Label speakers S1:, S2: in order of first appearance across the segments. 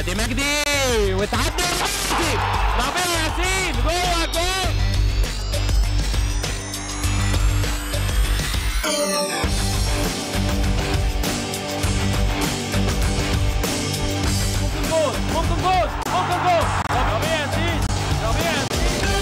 S1: ادي مجدي وتعدي مجدي ربيع ياسين جوه جول ممكن جول ممكن جول ممكن جول ربيع ياسين ربيع ياسين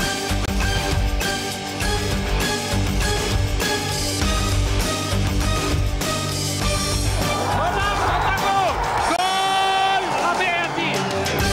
S1: ولا جول جول ربيع ياسين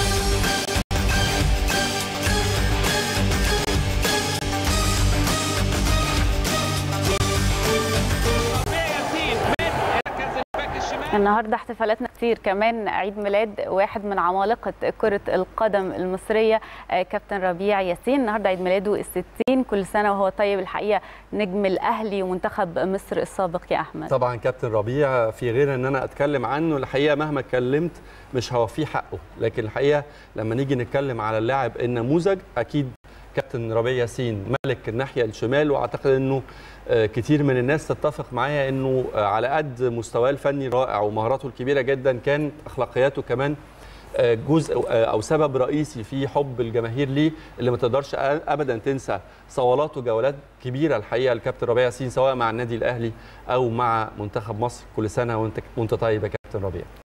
S1: ربيع ياسين من مركز الباك الشمال
S2: النهارده احتفالاتنا كتير كمان عيد ميلاد واحد من عمالقه كره القدم المصريه آه، كابتن ربيع ياسين النهارده عيد ميلاده الستين كل سنه وهو طيب الحقيقه نجم الاهلي ومنتخب مصر السابق يا احمد
S3: طبعا كابتن ربيع في غير ان انا اتكلم عنه الحقيقه مهما اتكلمت مش هوفيه حقه لكن الحقيقه لما نيجي نتكلم على اللاعب النموذج اكيد كابتن ربيع ياسين ملك الناحيه الشمال واعتقد انه آه، كتير من الناس تتفق معايا انه آه، على قد مستواه الفني رائع ومهاراته الكبيره جدا كانت اخلاقياته كمان آه، جزء آه، او سبب رئيسي في حب الجماهير ليه اللي ما تقدرش ابدا تنسى صولات وجولات كبيره الحقيقه الكابتن ربيع ياسين سواء مع النادي الاهلي او مع منتخب مصر كل سنه وانت وانت طيب يا كابتن ربيع